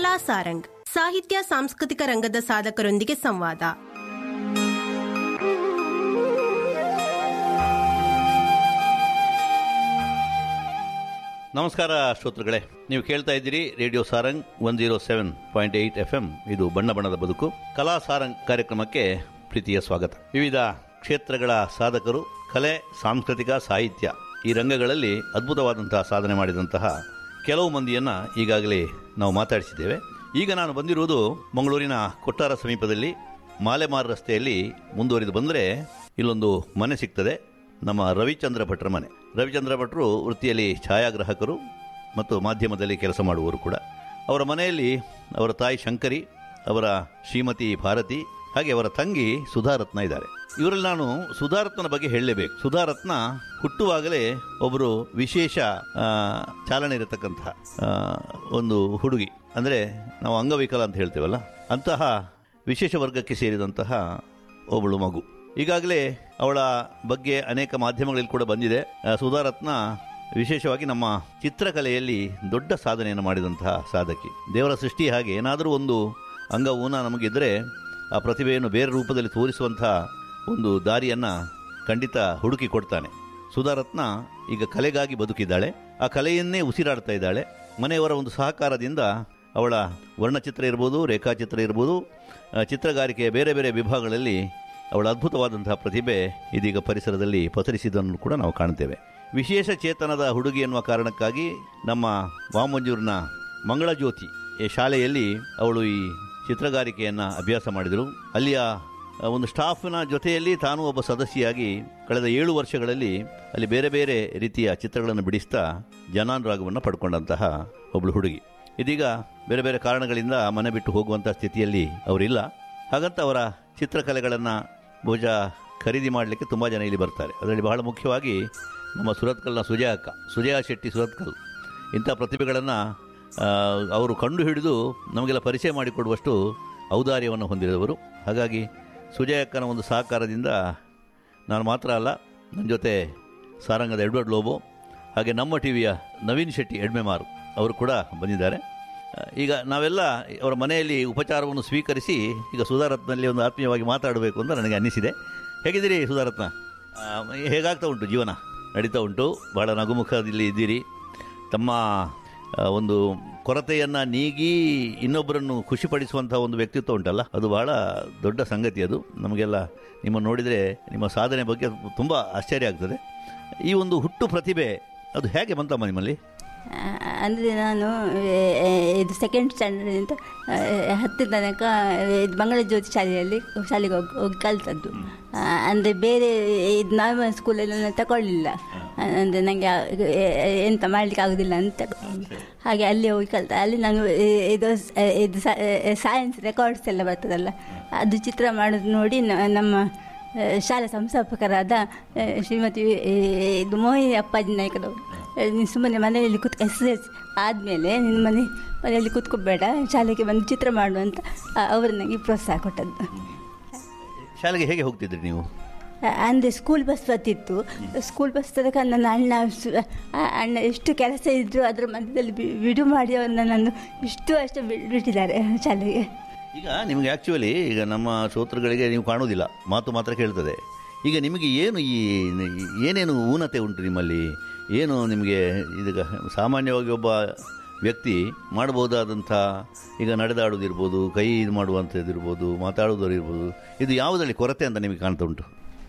ಕಲಾ ಸಾರಂಗ್ ಸಾಹಿತ್ಯ ಸಾಂಸ್ಕೃತಿಕ ರಂಗದ ಸಾಧಕರೊಂದಿಗೆ ಸಂವಾದ ನಮಸ್ಕಾರ ಶ್ರೋತೃಗಳೇ ನೀವು ಕೇಳ್ತಾ ಇದ್ದೀರಿ radio Sarang one zero seven point eight F M ಇದು ಬಣ್ಣ ಬಣ್ಣದ ಬದುಕು ಕಲಾ ಸಾರಂಗ್ ಕಾರ್ಯಕ್ರಮಕ್ಕೆ ಪ್ರೀತಿಯ ಸ್ವಾಗತ ವಿವಿಧ ಕ್ಷೇತ್ರಗಳ ಸಾಧಕರು ಕಲೆ ಸಾಂಸ್ಕೃತಿಕ ಸಾಹಿತ್ಯ ಈ ರಂಗಗಳಲ್ಲಿ ಅದ್ಭುತವಾದಂತಹ ಸಾಧನೆ ಮಾಡಿದಂತಹ ಕೆಲವು ಮಂದಿಯನ್ನ ಈಗಾಗಲೇ ನಾವು ಮಾತಾಡಿಸಿದ್ದೇವೆ ಈಗ ನಾನು ಬಂದಿರುವುದು ಮಂಗಳೂರಿನ ಕೊಟ್ಟಾರ ಸಮೀಪದಲ್ಲಿ ಮಾಲೆಮಾರ್ ರಸ್ತೆಯಲ್ಲಿ ಮುಂದುವರಿದು ಬಂದರೆ ಇಲ್ಲೊಂದು ಮನೆ ಸಿಗ್ತದೆ ನಮ್ಮ ರವಿಚಂದ್ರ ಭಟ್ರ ಮನೆ ರವಿಚಂದ್ರ ಭಟ್ರು ವೃತ್ತಿಯಲ್ಲಿ ಛಾಯಾಗ್ರಾಹಕರು ಮತ್ತು ಮಾಧ್ಯಮದಲ್ಲಿ ಕೆಲಸ ಮಾಡುವವರು ಕೂಡ ಅವರ ಮನೆಯಲ್ಲಿ ಅವರ ತಾಯಿ ಶಂಕರಿ ಅವರ ಶ್ರೀಮತಿ ಭಾರತಿ ಹಾಗೆ ಅವರ ತಂಗಿ ಸುಧಾರತ್ನ ಇದ್ದಾರೆ ಇವರಲ್ಲಿ ನಾನು ಸುಧಾರತ್ನ ಬಗ್ಗೆ ಹೇಳಲೇಬೇಕು ಸುಧಾರತ್ನ ಹುಟ್ಟುವಾಗಲೇ ಒಬ್ಬರು ವಿಶೇಷ ಆ, ಚಾಲನೆ ಇರತಕ್ಕಂತಹ ಆ, ಒಂದು ಹುಡುಗಿ ಅಂದರೆ ನಾವು ಅಂಗವಿಕಲ ಅಂತ ಹೇಳ್ತೇವಲ್ಲ ಅಂತಹ ವಿಶೇಷ ವರ್ಗಕ್ಕೆ ಸೇರಿದಂತಹ ಒಬ್ಬಳು ಮಗು ಈಗಾಗಲೇ ಅವಳ ಬಗ್ಗೆ ಅನೇಕ ಮಾಧ್ಯಮಗಳಲ್ಲಿ ಕೂಡ ಬಂದಿದೆ ಆ, ಸುಧಾರತ್ನ ವಿಶೇಷವಾಗಿ ನಮ್ಮ ಚಿತ್ರಕಲೆಯಲ್ಲಿ ದೊಡ್ಡ ಸಾಧನೆಯನ್ನು ಮಾಡಿದಂತಹ ಸಾಧಕಿ ದೇವರ ಸೃಷ್ಟಿ ಹಾಗೆ ಏನಾದರೂ ಒಂದು ಅಂಗವೂನ ನಮಗಿದ್ದರೆ ಆ ಪ್ರತಿಭೆಯನ್ನು ಬೇರೆ ರೂಪದಲ್ಲಿ ತೋರಿಸುವಂತಹ ಒಂದು ದಾರಿಯನ್ನು ಖಂಡಿತ ಹುಡುಕಿ ಕೊಡ್ತಾನೆ ಸುಧಾರತ್ನ ಈಗ ಕಲೆಗಾಗಿ ಬದುಕಿದ್ದಾಳೆ ಆ ಕಲೆಯನ್ನೇ ಉಸಿರಾಡ್ತಾ ಇದ್ದಾಳೆ ಮನೆಯವರ ಒಂದು ಸಹಕಾರದಿಂದ ಅವಳ ವರ್ಣಚಿತ್ರ ಇರ್ಬೋದು ರೇಖಾಚಿತ್ರ ಇರ್ಬೋದು ಆ, ಚಿತ್ರಗಾರಿಕೆಯ ಬೇರೆ ಬೇರೆ ವಿಭಾಗಗಳಲ್ಲಿ ಅವಳ ಅದ್ಭುತವಾದಂತಹ ಪ್ರತಿಭೆ ಇದೀಗ ಪರಿಸರದಲ್ಲಿ ಪಸರಿಸಿದ್ದನ್ನು ಕೂಡ ನಾವು ಕಾಣ್ತೇವೆ ವಿಶೇಷ ಚೇತನದ ಹುಡುಗಿ ಎನ್ನುವ ಕಾರಣಕ್ಕಾಗಿ ನಮ್ಮ ವಾಮಂಜೂರಿನ ಮಂಗಳಜ್ಯೋತಿ ಈ ಶಾಲೆಯಲ್ಲಿ ಅವಳು ಈ ಚಿತ್ರಗಾರಿಕೆಯನ್ನು ಅಭ್ಯಾಸ ಮಾಡಿದರು ಅಲ್ಲಿಯ ಆ, ಒಂದು ಸ್ಟಾಫ್ನ ಜೊತೆಯಲ್ಲಿ ತಾನು ಒಬ್ಬ ಸದಸ್ಯೆಯಾಗಿ ಕಳೆದ ಏಳು ವರ್ಷಗಳಲ್ಲಿ ಅಲ್ಲಿ ಬೇರೆ ಬೇರೆ ರೀತಿಯ ಚಿತ್ರಗಳನ್ನು ಬಿಡಿಸ್ತಾ ಜನಾನುರಾಗವನ್ನು ಪಡ್ಕೊಂಡಂತಹ ಒಬ್ಬಳು ಹುಡುಗಿ ಇದೀಗ ಬೇರೆ ಬೇರೆ ಕಾರಣಗಳಿಂದ ಮನೆ ಬಿಟ್ಟು ಹೋಗುವಂಥ ಸ್ಥಿತಿಯಲ್ಲಿ ಅವರಿಲ್ಲ ಹಾಗಂತ ಅವರ ಚಿತ್ರಕಲೆಗಳನ್ನು ಬಹುಶಃ ಖರೀದಿ ಮಾಡಲಿಕ್ಕೆ ತುಂಬ ಜನ ಇಲ್ಲಿ ಬರ್ತಾರೆ ಅದರಲ್ಲಿ ಬಹಳ ಮುಖ್ಯವಾಗಿ ನಮ್ಮ ಸುರತ್ಕಲ್ನ ಸುಜಯ ಅಕ್ಕ ಸುಜಯ ಶೆಟ್ಟಿ ಸುರತ್ಕಲ್ ಇಂಥ ಪ್ರತಿಭೆಗಳನ್ನು ಅವರು ಕಂಡು ಹಿಡಿದು ನಮಗೆಲ್ಲ ಪರಿಚಯ ಮಾಡಿಕೊಡುವಷ್ಟು ಔದಾರ್ಯವನ್ನು ಹೊಂದಿರುವವರು ಹಾಗಾಗಿ ಸುಜಯ ಅಕ್ಕನ ಒಂದು ಸಹಕಾರದಿಂದ ನಾನು ಮಾತ್ರ ಅಲ್ಲ ನನ್ನ ಜೊತೆ ಸಾರಂಗದ ಎಡ್ವರ್ಡ್ ಲೋಬೋ ಹಾಗೆ ನಮ್ಮ ಟಿವಿಯ ನವೀನ್ ಶೆಟ್ಟಿ ಎಡ್ಮೆಮಾರು ಅವರು ಕೂಡ ಬಂದಿದ್ದಾರೆ ಆ, ಈಗ ನಾವೆಲ್ಲ ಅವರ ಮನೆಯಲ್ಲಿ ಉಪಚಾರವನ್ನು ಸ್ವೀಕರಿಸಿ ಈಗ ಸುಧಾರತ್ನಲ್ಲಿ ಒಂದು ಆತ್ಮೀಯವಾಗಿ ಮಾತಾಡಬೇಕು ಅಂತ ನನಗೆ ಅನ್ನಿಸಿದೆ ಹೇಗಿದ್ದೀರಿ ಸುಧಾರತ್ನ ಆ, ಹೇಗಾಗ್ತಾ ಉಂಟು ಜೀವನ ನಡೀತಾ ಉಂಟು ಬಹಳ ನಗುಮುಖದಲ್ಲಿ ಇದ್ದೀರಿ ತಮ್ಮ ಆ, ಒಂದು ಕೊರತೆಯನ್ನು ನೀಗಿ ಇನ್ನೊಬ್ಬರನ್ನು ಖುಷಿಪಡಿಸುವಂಥ ಒಂದು ವ್ಯಕ್ತಿತ್ವ ಉಂಟಲ್ಲ ಅದು ಬಹಳ ದೊಡ್ಡ ಸಂಗತಿ ಅದು ನಮಗೆಲ್ಲ ನಿಮ್ಮನ್ನು ನೋಡಿದರೆ ನಿಮ್ಮ ಸಾಧನೆ ಬಗ್ಗೆ ತುಂಬ ಆಶ್ಚರ್ಯ ಆಗ್ತದೆ ಈ ಒಂದು ಹುಟ್ಟು ಪ್ರತಿಭೆ ಅದು ಹೇಗೆ ಬಂತಮ್ಮ ನಿಮ್ಮಲ್ಲಿ ಅಂದರೆ ನಾನು ಏ, ಏ, ಇದು ಸೆಕೆಂಡ್ ಸ್ಟ್ಯಾಂಡರ್ಡಿಂದ ಹತ್ತು ತನಕ ಇದು ಮಂಗಳ ಜ್ಯೋತಿ ಶಾಲೆಯಲ್ಲಿ ಶಾಲೆಗೆ ಹೋಗಿ ಹೋಗಿ ಕಲ್ತದ್ದು ಅಂದರೆ ಬೇರೆ ಇದು ನಾರ್ಮಲ್ ಸ್ಕೂಲಲ್ಲಿ ನಾನು ತಗೊಳ್ಳಿಲ್ಲ ಅಂದರೆ ನನಗೆ ಎಂತ ಮಾಡಲಿಕ್ಕೆ ಆಗೋದಿಲ್ಲ ಅಂತ ಹಾಗೆ ಅಲ್ಲಿ ಹೋಗಿ ಕಲ್ತ ಅಲ್ಲಿ ನಾನು ಈ- ಇದು ಸ- ಇದು ಸೈನ್ಸ್ ರೆಕಾರ್ಡ್ಸ್ ಎಲ್ಲ ಬರ್ತದಲ್ಲ ಅದು ಚಿತ್ರ ಮಾಡೋದು ನೋಡಿ ನ- ನಮ್ಮ ಆ, ಶಾಲಾ ಸಂಸ್ಥಾಪಕರಾದ ಆ, ಶ್ರೀಮತಿ ಆ, ಇದು ಮೋಹಿನಿ ಅಪ್ಪಾಜಿ ನಾಯ್ಕದವರು ನೀನು ಸುಮ್ಮನೆ ಮನೆಯಲ್ಲಿ ಕೂತ್ ಎಸ್ ಎಸ್ ಆದಮೇಲೆ ನಿನ್ನ ಮನೆ ಮನೆಯಲ್ಲಿ ಕೂತ್ಕೋಬೇಡ ಶಾಲೆಗೆ ಬಂದು ಚಿತ್ರ ಮಾಡು ಅಂತ ಆ, ಅವರು ನನಗೆ ಪ್ರೋತ್ಸಾಹ ಕೊಟ್ಟದ್ದು ಶಾಲೆಗೆ ಹೇಗೆ ಹೋಗ್ತಿದ್ರಿ ನೀವು ಅಂದರೆ ಸ್ಕೂಲ್ ಬಸ್ ಬರ್ತಿತ್ತು ಸ್ಕೂಲ್ ಬಸ್ ತನಕ ನನ್ನ ಅಣ್ಣ ಸು- ಆ, ಅಣ್ಣ ಎಷ್ಟು ಕೆಲಸ ಇದ್ದರೂ ಅದರ ಮಧ್ಯದಲ್ಲಿ ಬಿ- ಬಿಡು ಮಾಡಿ ಅವರು ನನ್ನನ್ನು ಇಷ್ಟು ಅಷ್ಟು ಬಿಡ್- ಬಿಟ್ಟಿದ್ದಾರೆ ಶಾಲೆಗೆ ಈಗ ನಿಮಗೆ ಆ್ಯಕ್ಚುಲಿ ಈಗ ನಮ್ಮ ಶ್ರೋತೃಗಳಿಗೆ ನೀವು ಕಾಣುವುದಿಲ್ಲ ಮಾತು ಮಾತ್ರ ಕೇಳ್ತದೆ ಈಗ ನಿಮಗೆ ಏನು ಈ ಏನೇನು ಊನತೆ ಉಂಟು ನಿಮ್ಮಲ್ಲಿ ಏನು ನಿಮಗೆ ಇದೀಗ ಸಾಮಾನ್ಯವಾಗಿ ಒಬ್ಬ ವ್ಯಕ್ತಿ ಮಾಡಬಹುದಾದಂಥ ಈಗ ನಡೆದಾಡೋದಿರ್ಬೋದು ಕೈ ಇದು ಮಾಡುವಂಥದ್ದಿರ್ಬೋದು ಮಾತಾಡೋದಿರ್ಬೋದು ಇದು ಯಾವುದರಲ್ಲಿ ಕೊರತೆ ಅಂತ ನಿಮಗೆ ಕಾಣ್ತಾ ಉಂಟು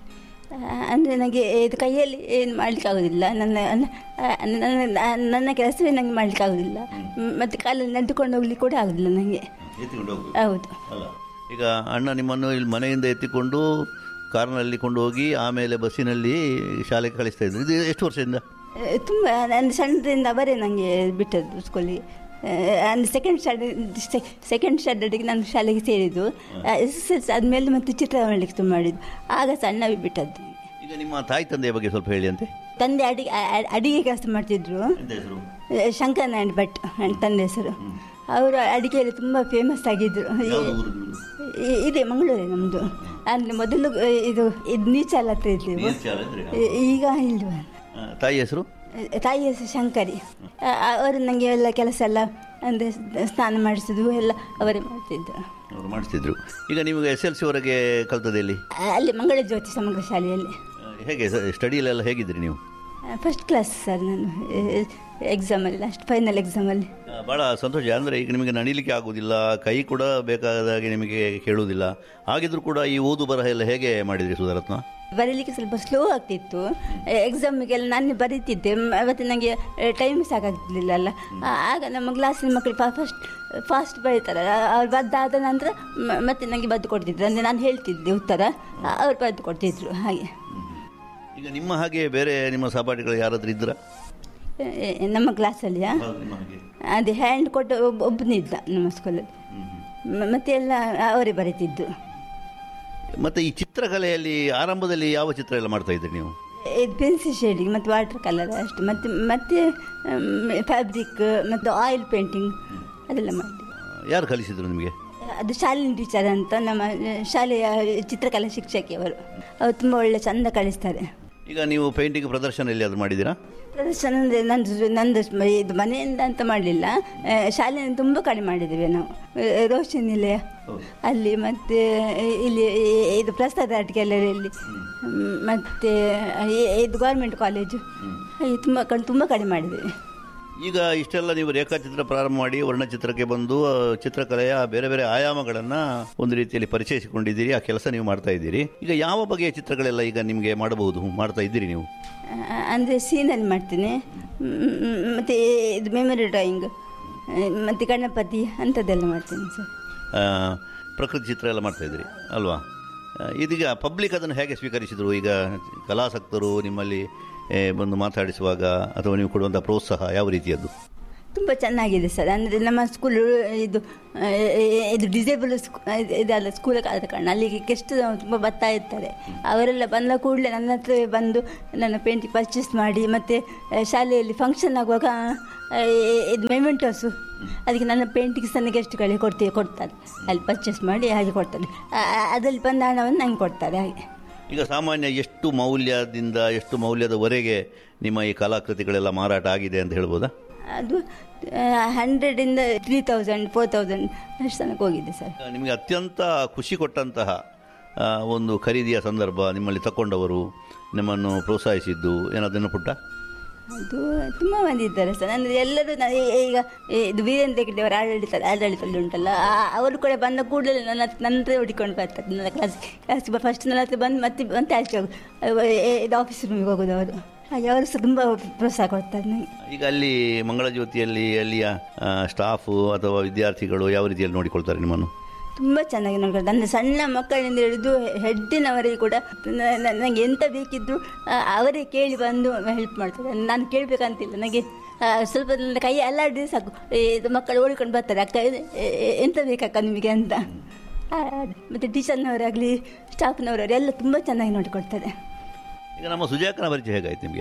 ಅಂದರೆ ನನಗೆ ಇದು ಕೈಯಲ್ಲಿ ಏನು ಮಾಡಲಿಕ್ಕೆ ಆಗೋದಿಲ್ಲ ನನ್ನ ನನ್ನ ನನ್ನ- ನನ್ನ ಕೆಲಸವೇ ನನಗೆ ಮಾಡಲಿಕ್ಕೆ ಆಗೋದಿಲ್ಲ ಮತ್ತು ಕಾಲಲ್ಲಿ ನಡೆದುಕೊಂಡು ಹೋಗ್ಲಿಕ್ಕೆ ಕೂಡ ಆಗೋದಿಲ್ಲ ನನಗೆ ಹೌದು ಅಲ್ಲ ಈಗ ಅಣ್ಣ ನಿಮ್ಮನ್ನು ಇಲ್ಲಿ ಮನೆಯಿಂದ ಎತ್ತಿಕೊಂಡು ಕಾರ್ನಲ್ಲಿ ಕೊಂಡು ಹೋಗಿ ಆಮೇಲೆ ಬಸ್ಸಿನಲ್ಲಿ ಶಾಲೆಗೆ ಕಳಿಸ್ತಾ ಇದ್ರು ಇದು ಎಷ್ಟು ವರ್ಷದಿಂದ ತುಂಬ ನನ್ನ ಸಣ್ಣದಿಂದ ಅವರೇ ನನಗೆ ಬಿಟ್ಟದ್ದು ಸ್ಕೂಲಿಗೆ ಅಂದರೆ ಸೆಕೆಂಡ್ ಸ್ಟ್ಯಾಂಡರ್ಡ್ ಸೆಕೆಂಡ್ ಸ್ಟ್ಯಾಂಡರ್ಡಿಗೆ ನಾನು ಶಾಲೆಗೆ ಸೇರಿದ್ದು ಎಸ್ ಎಸ್ ಎಲ್ ಸಿ ಆದಮೇಲೆ ಮತ್ತೆ ಚಿತ್ರ ಮಾಡಲಿಕ್ಕೆ ತುಂಬ ಮಾಡಿದ್ದು ಆಗ ಸಣ್ಣವೇ ಬಿಟ್ಟದ್ದು ಈಗ ನಿಮ್ಮ ತಾಯಿ ತಂದೆಯ ಬಗ್ಗೆ ಸ್ವಲ್ಪ ಹೇಳಿ ಅಂತೆ ತಂದೆ ಅಡಿಗೆ ಅ- ಅಡಿಗೆ ಕೆಲಸ ಮಾಡ್ತಿದ್ರು ಎಂತ ಹೆಸರು ಶಂಕರ್ ನಾರಾಯಣ್ ಭಟ್ ನನ್ನ ತಂದೆ ಹೆಸರು ಅವರು ಅಡಿಗೆಯಲ್ಲಿ ತುಂಬ ಫೇಮಸ್ ಆಗಿದ್ದರು ಯಾವ್ದು ಊರು ನಿಮ್ದು? ಇ- ಇದೆ ಮಂಗಳೂರೇ ನಮ್ಮದು ಅಂದರೆ ಮೊದಲು ಆ, ಇದು ಇದು ನೀಚಾಲ ಹತ್ರ ಇದ್ದೀವಿ ನೀರ್ಚಾಲ ಅಂದ್ರೆ? ಈ- ಈಗ ಇಲ್ವಾ ಆ, ತಾಯಿ ಹೆಸರು ತಾಯಿ ಹೆಸರು ಶಂಕರಿ ಅವರು ನನಗೆ ಎಲ್ಲ ಕೆಲಸ ಎಲ್ಲ ಅಂದರೆ ಸ್ನಾನ ಮಾಡಿಸೋದು ಎಲ್ಲ ಅವರೇ ಮಾಡ್ತಿದ್ರು ಅವರು ಮಾಡಿಸ್ತಿದ್ರು ಈಗ ನಿಮಗೆ ಎಸ್ ಎಲ್ ಸಿ ವರೆಗೆ ಕಲ್ತದೆ ಎಲ್ಲಿ ಅಲ್ಲಿ ಮಂಗಳ ಜ್ಯೋತಿ ಸಮಗ್ರ ಶಾಲೆಯಲ್ಲಿ ಆ, ಹೇಗೆ ಸ್ಟಡಿಯಲ್ಲೆಲ್ಲ ಹೇಗಿದ್ರಿ ನೀವು ಫಸ್ಟ್ ಕ್ಲಾಸ್ ಸರ್ ನಾನು ಎಕ್ಸಾಮಲ್ಲಿ ಲಾಸ್ಟ್ ಫೈನಲ್ ಎಕ್ಸಾಮಲ್ಲಿ ಆ, ಬಹಳ ಸಂತೋಷ ಅಂದರೆ ಈಗ ನಿಮಗೆ ನಡಿಲಿಕ್ಕೆ ಆಗುವುದಿಲ್ಲ ಕೈ ಕೂಡ ಬೇಕಾದಾಗೆ ನಿಮಗೆ ಕೇಳುವುದಿಲ್ಲ ಹಾಗಿದ್ರೂ ಕೂಡ ಈ ಓದು ಬರಹ ಎಲ್ಲ ಹೇಗೆ ಮಾಡಿದ್ರಿ ಸುಧಾರತ್ನ ಬರೀಲಿಕ್ಕೆ ಸ್ವಲ್ಪ ಸ್ಲೋ ಆಗ್ತಿತ್ತು ಎಕ್ಸಾಮಿಗೆಲ್ಲ ನಾನು ಬರೀತಿದ್ದೆ ಮ- ಅವತ್ತು ನನಗೆ ಟೈಮ್ ಸಾಕಾಗ್ತಿರ್ಲಿಲ್ಲ ಅಲ್ಲ ಆ- ಆಗ ನಮ್ಮ ಕ್ಲಾಸಿನ ಮಕ್ಕಳು ಫಸ್ಟ್ ಫಾಸ್ಟ್ ಬರೀತಾರೆ ಅವ್ರು ಬದ್ದಾದ ನಂತರ ಮ- ಮತ್ತೆ ನನಗೆ ಬದ್ದು ಕೊಡ್ತಿದ್ರು ಅಂದರೆ ನಾನು ಹೇಳ್ತಿದ್ದೆ ಉತ್ತರ ಅವ್ರು ಬದ್ದು ಕೊಡ್ತಿದ್ರು ಹಾಗೆ ಈಗ ನಿಮ್ಮ ಹಾಗೆ ಬೇರೆ ನಿಮ್ಮ ಸಹಪಾಠಿಗಳು ಯಾರಾದ್ರೂ ಇದ್ರ ಎ- ಎ- ನಮ್ಮ ಕ್ಲಾಸಲ್ಲಿಯಾ ಅದೇ ಹ್ಯಾಂಡ್ ಕೊಟ್ಟು ಒಬ್ಬ ಒಬ್ಬನಿದ್ದ ನಮ್ಮ ಸ್ಕೂಲಲ್ಲಿ ಮ- ಮತ್ತೆ ಎಲ್ಲ ಅವರೇ ಬರೀತಿದ್ದು ಮತ್ತೆ ಈ ಚಿತ್ರಕಲೆಯಲ್ಲಿ ಆರಂಭದಲ್ಲಿ ಯಾವ ಚಿತ್ರ ಎಲ್ಲ ಮಾಡ್ತಾ ಇದ್ರಿ ನೀವು ಇದು ಪೆನ್ಸಿಲ್ ಶೇಡಿಂಗ್ ಮತ್ತು ವಾಟರ್ ಕಲರ್ ಅಷ್ಟು ಮತ್ತು ಮತ್ತೆ ಫ್ಯಾಬ್ರಿಕ್ ಮತ್ತು ಆಯಿಲ್ ಪೇಂಟಿಂಗ್ ಅದೆಲ್ಲ ಮಾಡ್ತೀವಿ ಆ, ಯಾರು ಕಲಿಸಿದ್ರು ನಿಮಗೆ ಅದು ಶಾಲಿನಿ ಟೀಚರ್ ಅಂತ ನಮ್ಮ ಶಾಲೆಯ ಚಿತ್ರಕಲಾ ಶಿಕ್ಷಕಿಯವರು ಅವರು ತುಂಬ ಒಳ್ಳೆ ಚಂದ ಕಳಿಸ್ತಾರೆ ಈಗ ನೀವು ಪೇಂಟಿಂಗ್ ಪ್ರದರ್ಶನ ಎಲ್ಲಿ ಅದು ಮಾಡಿದ್ದೀರಾ ಪ್ರದರ್ಶನ ಅಂದರೆ ನಂದು ನಂದು ಮ- ಇದು ಮನೆಯಿಂದ ಅಂತ ಮಾಡಲಿಲ್ಲ ಶಾಲೆಯನ್ನು ತುಂಬ ಕಡಿಮೆ ಮಾಡಿದ್ದೇವೆ ನಾವು ಆ, ರೋಷನ್ ನಿಲಯ ಅಲ್ಲಿ ಮತ್ತು ಇಲ್ಲಿ ಇದು ಪ್ರಸಾದ ಆರ್ಟ್ ಗ್ಯಾಲರಿಯಲ್ಲಿ ಮತ್ತು ಇದು ಗೌರ್ಮೆಂಟ್ ಕಾಲೇಜು ಹಾಗೆ ತುಂಬ ಕಡೆ ತುಂಬ ಕಡಿಮೆ ಮಾಡಿದ್ದೇವೆ ಈಗ ಇಷ್ಟೆಲ್ಲ ನೀವು ರೇಖಾಚಿತ್ರ ಪ್ರಾರಂಭ ಮಾಡಿ ವರ್ಣಚಿತ್ರಕ್ಕೆ ಬಂದು ಆ, ಚಿತ್ರಕಲೆಯ ಬೇರೆ ಬೇರೆ ಆಯಾಮಗಳನ್ನು ಒಂದು ರೀತಿಯಲ್ಲಿ ಪರಿಚಯಿಸಿಕೊಂಡಿದ್ದೀರಿ ಆ ಕೆಲಸ ನೀವು ಮಾಡ್ತಾ ಇದ್ದೀರಿ ಈಗ ಯಾವ ಬಗೆಯ ಚಿತ್ರಗಳೆಲ್ಲ ಈಗ ನಿಮಗೆ ಮಾಡಬಹುದು ಮಾಡ್ತಾ ಇದ್ದೀರಿ ನೀವು ಅಂದರೆ ಸೀನಲ್ಲಿ ಮಾಡ್ತೀನಿ ಮ್, ಮತ್ತು ಇದು ಮೆಮೊರಿ ಡ್ರಾಯಿಂಗ್ ಮತ್ತು ಗಣಪತಿ ಅಂಥದ್ದೆಲ್ಲ ಮಾಡ್ತೀನಿ ಸರ್ ಆ, ಪ್ರಕೃತಿ ಚಿತ್ರ ಎಲ್ಲ ಮಾಡ್ತಾ ಇದ್ದೀರಿ ಅಲ್ವಾ ಆ, ಇದೀಗ ಪಬ್ಲಿಕ್ ಅದನ್ನು ಹೇಗೆ ಸ್ವೀಕರಿಸಿದರು ಈಗ ಕಲಾಸಕ್ತರು ನಿಮ್ಮಲ್ಲಿ ಏ, ಬಂದು ಮಾತಾಡಿಸುವಾಗ ಅಥವಾ ನೀವು ಕೊಡುವಂಥ ಪ್ರೋತ್ಸಾಹ ಯಾವ ರೀತಿಯದ್ದು ತುಂಬ ಚೆನ್ನಾಗಿದೆ ಸರ್ ಅಂದರೆ ನಮ್ಮ ಸ್ಕೂಲು ಇದು ಆ, ಇದು ಡಿಸೇಬಲ್ ಸ್ಕೂ ಇದಲ್ಲ ಸ್ಕೂಲ್ ಆದ ಕಾರಣ ಅಲ್ಲಿಗೆ ಗೆಸ್ಟ್ ತುಂಬ ಬರ್ತಾ ಇರ್ತಾರೆ ಅವರೆಲ್ಲ ಬಂದ ಕೂಡಲೇ ನನ್ನ ಹತ್ರ ಬಂದು ನನ್ನ ಪೇಂಟಿಂಗ್ ಪರ್ಚೇಸ್ ಮಾಡಿ ಮತ್ತು ಆ, ಶಾಲೆಯಲ್ಲಿ ಫಂಕ್ಷನ್ ಆಗುವಾಗ ಆ, ಇದು ಮೆಮೆಂಟೋಸು ಅದಕ್ಕೆ ನನ್ನ ಪೇಂಟಿಂಗ್ಸ್ ನನಗೆ ಗೆಸ್ಟ್ಗಳಿಗೆ ಕೊಡ್ತೀವಿ ಕೊಡ್ತಾರೆ ಅಲ್ಲಿ ಪರ್ಚೇಸ್ ಮಾಡಿ ಹಾಗೆ ಕೊಡ್ತಾರೆ ಆ, ಆ, ಅದರಲ್ಲಿ ಬಂದ ಹಣವನ್ನು ನಂಗೆ ಕೊಡ್ತಾರೆ ಹಾಗೆ ಈಗ ಸಾಮಾನ್ಯ ಎಷ್ಟು ಮೌಲ್ಯದಿಂದ ಎಷ್ಟು ಮೌಲ್ಯದವರೆಗೆ ನಿಮ್ಮ ಈ ಕಲಾಕೃತಿಗಳೆಲ್ಲ ಮಾರಾಟ ಆಗಿದೆ ಅಂತ ಹೇಳ್ಬೋದಾ ಅದು ಹಂಡ್ರೆಡಿಂದ ತ್ರೀ ತೌಸಂಡ್ ಫೋರ್ ತೌಸಂಡ್ ಅಷ್ಟು ತನಕ ಹೋಗಿದೆ ಸರ್ ನಿಮಗೆ ಅತ್ಯಂತ ಖುಷಿ ಕೊಟ್ಟಂತಹ ಆ, ಒಂದು ಖರೀದಿಯ ಸಂದರ್ಭ ನಿಮ್ಮಲ್ಲಿ ತಗೊಂಡವರು ನಿಮ್ಮನ್ನು ಪ್ರೋತ್ಸಾಹಿಸಿದ್ದು ಏನಾದನ್ನು ಪುಟ್ಟ ಅದು ತುಂಬ ಮಂದಿ ಇದ್ದಾರೆ ಸರ್ ಅಂದರೆ ಎಲ್ಲರೂ ನ- ಈ- ಈಗ ಇದು ವೀರೇಂದ್ರ ಹೆಗ್ಡೆ ಅವರ ಆಡಳಿತ ಆಡಳಿತದಲ್ಲಿ ಉಂಟಲ್ಲ ಆ- ಅವರು ಕೂಡ ಬಂದ ಕೂಡಲೇ ನನ್ನ ಹತ್ರ- ನನ್ನ ಹತ್ರ ಹುಡುಕೊಂಡು ಬರ್ತಾರೆ ನನ್ನ ಕ್ಲಾಸ್ ಕ್ಲಾಸ್ಗೆ ಫಸ್ಟ್ ನನ್ನ ಹತ್ರ ಬಂದು ಮತ್ತೆ ಮತ್ತೆ ಆಚೆ ಹೋಗು ಅವ- ಎ- ಇದು ಆಫೀಸ್ ರೂಮಿಗೆ ಹೋಗೋದು ಅವರು ಹಾಗೆ ಅವರು ಸಹ ತುಂಬ ಪ್ರೋತ್ಸಾಹ ಕೊಡ್ತಾರೆ ನನಗೆ ಈಗ ಅಲ್ಲಿ ಮಂಗಳ ಜ್ಯೋತಿಯಲ್ಲಿ ಅಲ್ಲಿಯ ಆ, ಸ್ಟಾಫು ಅಥವಾ ವಿದ್ಯಾರ್ಥಿಗಳು ಯಾವ ರೀತಿಯಲ್ಲಿ ನೋಡಿಕೊಳ್ತಾರೆ ನಿಮ್ಮನ್ನು ತುಂಬ ಚೆನ್ನಾಗಿ ನೋಡ್ಕೊಂಡು ನನ್ನ ಸಣ್ಣ ಮಕ್ಕಳಿಂದ ಹಿಡಿದು ಹೆಡ್ಡಿನವರೆಗೆ ಕೂಡ ನ- ನ- ನನಗೆ ಎಂತ ಬೇಕಿದ್ರು ಆ, ಅವರೇ ಕೇಳಿ ಬಂದು ಹೆಲ್ಪ್ ಮಾಡ್ತಾರೆ ನಾನು ಕೇಳಬೇಕಂತಿಲ್ಲ ನನಗೆ ಆ, ಸ್ವಲ್ಪ ನನ್ನ ಕೈ ಅಲ್ಲಾಡಿದ್ರೆ ಸಾಕು ಈ ಇದು ಮಕ್ಕಳು ಓಡಿಕೊಂಡು ಬರ್ತಾರೆ ಅಕ್ಕ ಇದು- ಎ- ಎ- ಎಂತ ಬೇಕಕ್ಕ ನಿಮಗೆ ಅಂತ ಆ, ಅದೇ. ಮತ್ತು ಟೀಚರ್ನವರಾಗಲಿ ಸ್ಟಾಫ್ನವರಾಗಲಿ ಎಲ್ಲ ತುಂಬ ಚೆನ್ನಾಗಿ ನೋಡಿಕೊಡ್ತಾರೆ ಈಗ ನಮ್ಮ ಸುಜಾಕನ ಪರಿಚಯ ಹೇಗಾಯ್ತು ನಿಮಗೆ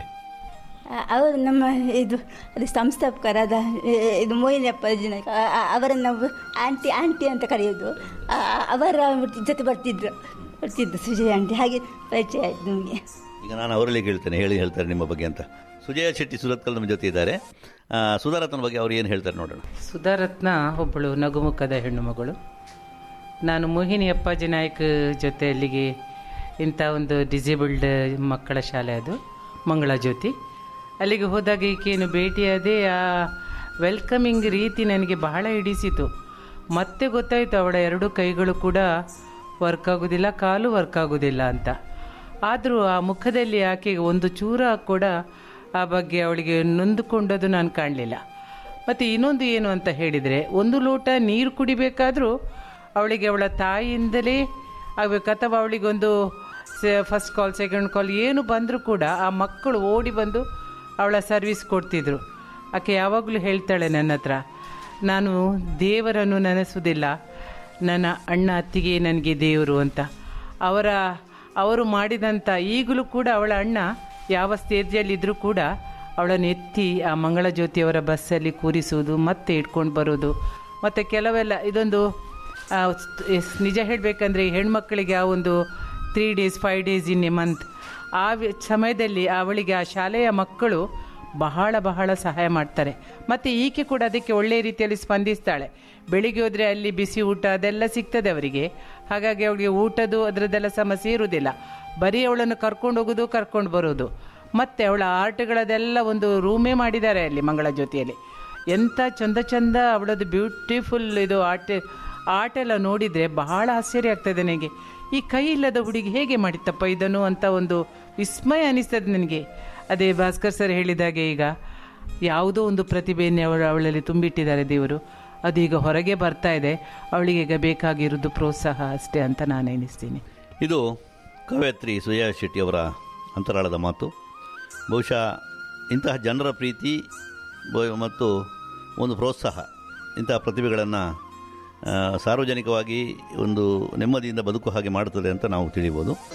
ಆ, ಅವರು ನಮ್ಮ ಇದು ಅದು ಸಂಸ್ಥಾಪಕರಾದ ಎ- ಇದು ಮೋಹಿನಿ ಅಪ್ಪಾಜಿ ನಾಯ್ಕ ಆ- ಆ- ಅವರನ್ನು ನಾವು ಆಂಟಿ ಆಂಟಿ ಅಂತ ಕರೆಯೋದು ಆ, ಅವರ ಜೊತೆ ಬರ್ತಿದ್ರು ಬರ್ತಿದ್ದು ಸುಜಯ್ ಆಂಟಿ ಹಾಗೆ ಪರಿಚಯ ಆಯಿತು ನಮಗೆ ಈಗ ನಾನು ಅವರಲ್ಲಿ ಕೇಳ್ತೇನೆ ಹೇಳಿ ಹೇಳ್ತಾರೆ ನಿಮ್ಮ ಬಗ್ಗೆ ಅಂತ ಸುಜಯ ಶೆಟ್ಟಿ ಸುರತ್ಕಲ್ ನಮ್ಮ ಜೊತೆ ಇದ್ದಾರೆ ಆ, ಸುಧಾರತ್ನ ಬಗ್ಗೆ ಅವ್ರು ಏನು ಹೇಳ್ತಾರೆ ನೋಡೋಣ ಸುಧಾರತ್ನ ಒಬ್ಬಳು ನಗುಮುಖದ ಹೆಣ್ಣು ಮಗಳು ನಾನು ಮೋಹಿನಿ ಅಪ್ಪಾಜಿ ನಾಯಕ್ ಜೊತೆ ಅಲ್ಲಿಗೆ ಇಂಥ ಒಂದು ಡಿಸೇಬಲ್ಡ್ ಮಕ್ಕಳ ಶಾಲೆ ಅದು ಮಂಗಳ ಜ್ಯೋತಿ ಅಲ್ಲಿಗೆ ಹೋದಾಗ ಈಕೆಯನ್ನು ಭೇಟಿಯಾದೆ ಆ ವೆಲ್ಕಮಿಂಗ್ ರೀತಿ ನನಗೆ ಬಹಳ ಹಿಡಿಸಿತು ಮತ್ತೆ ಗೊತ್ತಾಯಿತು ಅವಳ ಎರಡು ಕೈಗಳು ಕೂಡ ವರ್ಕ್ ಆಗೋದಿಲ್ಲ ಕಾಲು ವರ್ಕ್ ಆಗೋದಿಲ್ಲ ಅಂತ ಆದರೂ ಆ ಮುಖದಲ್ಲಿ ಆಕೆಗೆ ಒಂದು ಚೂರ ಕೂಡ ಆ ಬಗ್ಗೆ ಅವಳಿಗೆ ನೊಂದುಕೊಂಡದು ನಾನು ಕಾಣಲಿಲ್ಲ ಮತ್ತು ಇನ್ನೊಂದು ಏನು ಅಂತ ಹೇಳಿದರೆ ಒಂದು ಲೋಟ ನೀರು ಕುಡಿಬೇಕಾದ್ರೂ ಅವಳಿಗೆ ಅವಳ ತಾಯಿಯಿಂದಲೇ ಆಗಬೇಕು ಅಥವಾ ಅವಳಿಗೊಂದು ಫಸ್ಟ್ ಕಾಲ್ ಸೆಕೆಂಡ್ ಕಾಲ್ ಏನು ಬಂದರೂ ಕೂಡ ಆ ಮಕ್ಕಳು ಓಡಿ ಬಂದು ಅವಳ ಸರ್ವಿಸ್ ಕೊಡ್ತಿದ್ರು ಆಕೆ ಯಾವಾಗಲೂ ಹೇಳ್ತಾಳೆ ನನ್ನ ಹತ್ರ ನಾನು ದೇವರನ್ನು ನೆನೆಸುವುದಿಲ್ಲ ನನ್ನ ಅಣ್ಣ ಅತ್ತಿಗೆ ನನಗೆ ದೇವರು ಅಂತ ಅವರ ಅವರು ಮಾಡಿದಂಥ ಈಗಲೂ ಕೂಡ ಅವಳ ಅಣ್ಣ ಯಾವ ಸ್ಟೇಜಲ್ಲಿದ್ದರೂ ಕೂಡ ಅವಳನ್ನು ಎತ್ತಿ ಆ ಮಂಗಳ ಜ್ಯೋತಿಯವರ ಬಸ್ಸಲ್ಲಿ ಕೂರಿಸುವುದು ಮತ್ತೆ ಇಟ್ಕೊಂಡು ಬರೋದು ಮತ್ತು ಕೆಲವೆಲ್ಲ ಇದೊಂದು ಆ, ಸ್- ಎಸ್- ನಿಜ ಹೇಳಬೇಕಂದ್ರೆ ಹೆಣ್ಮಕ್ಳಿಗೆ ಆ ಒಂದು three days five days in a month ಆ ವಿ- ಸಮಯದಲ್ಲಿ ಅವಳಿಗೆ ಆ ಶಾಲೆಯ ಮಕ್ಕಳು ಬಹಳ ಬಹಳ ಸಹಾಯ ಮಾಡ್ತಾರೆ ಮತ್ತು ಈಕೆ ಕೂಡ ಅದಕ್ಕೆ ಒಳ್ಳೆಯ ರೀತಿಯಲ್ಲಿ ಸ್ಪಂದಿಸ್ತಾಳೆ ಬೆಳಿಗ್ಗೆ ಹೋದರೆ ಅಲ್ಲಿ ಬಿಸಿ ಊಟ ಅದೆಲ್ಲ ಸಿಗ್ತದೆ ಅವರಿಗೆ ಹಾಗಾಗಿ ಅವಳಿಗೆ ಊಟದ್ದು ಅದರದ್ದೆಲ್ಲ ಸಮಸ್ಯೆ ಇರುವುದಿಲ್ಲ ಬರೀ ಅವಳನ್ನು ಕರ್ಕೊಂಡು ಹೋಗೋದು ಕರ್ಕೊಂಡು ಬರೋದು ಮತ್ತು ಅವಳ ಆರ್ಟ್ಗಳದೆಲ್ಲ ಒಂದು ರೂಮೇ ಮಾಡಿದ್ದಾರೆ ಅಲ್ಲಿ ಮಂಗಳ ಜ್ಯೋತಿಯಲ್ಲಿ ಎಂಥ ಚಂದ ಚಂದ ಅವಳದ್ದು ಬ್ಯೂಟಿಫುಲ್ ಇದು ಆರ್ಟ್ ಆರ್ಟ್ ಎಲ್ಲ ನೋಡಿದರೆ ಬಹಳ ಆಶ್ಚರ್ಯ ಆಗ್ತದೆ ನನಗೆ ಈ ಕೈ ಇಲ್ಲದ ಹುಡುಗಿ ಹೇಗೆ ಮಾಡಿತ್ತಪ್ಪ ಇದನ್ನು ಅಂತ ಒಂದು ವಿಸ್ಮಯ ಅನಿಸ್ತದೆ ನನಗೆ ಅದೇ ಭಾಸ್ಕರ್ ಸರ್ ಹೇಳಿದಾಗೆ ಈಗ ಯಾವುದೋ ಒಂದು ಪ್ರತಿಭೆಯನ್ನು ಅವಳು ಅವಳಲ್ಲಿ ತುಂಬಿಟ್ಟಿದ್ದಾರೆ ದೇವರು ಅದು ಈಗ ಹೊರಗೆ ಬರ್ತಾ ಇದೆ ಅವಳಿಗೆ ಈಗ ಬೇಕಾಗಿರೋದು ಪ್ರೋತ್ಸಾಹ ಅಷ್ಟೇ ಅಂತ ನಾನು ಎನಿಸ್ತೀನಿ ಇದು ಕವಯತ್ರಿ ಸುಜಯ ಶೆಟ್ಟಿಯವರ ಅಂತರಾಳದ ಮಾತು ಬಹುಶಃ ಇಂತಹ ಜನರ ಪ್ರೀತಿ ಬ- ಮತ್ತು ಒಂದು ಪ್ರೋತ್ಸಾಹ ಇಂತಹ ಪ್ರತಿಭೆಗಳನ್ನು ಸಾರ್ವಜನಿಕವಾಗಿ ಒಂದು ನೆಮ್ಮದಿಯಿಂದ ಬದುಕು ಹಾಗೆ ಮಾಡುತ್ತದೆ ಅಂತ ನಾವು ತಿಳಿಬೋದು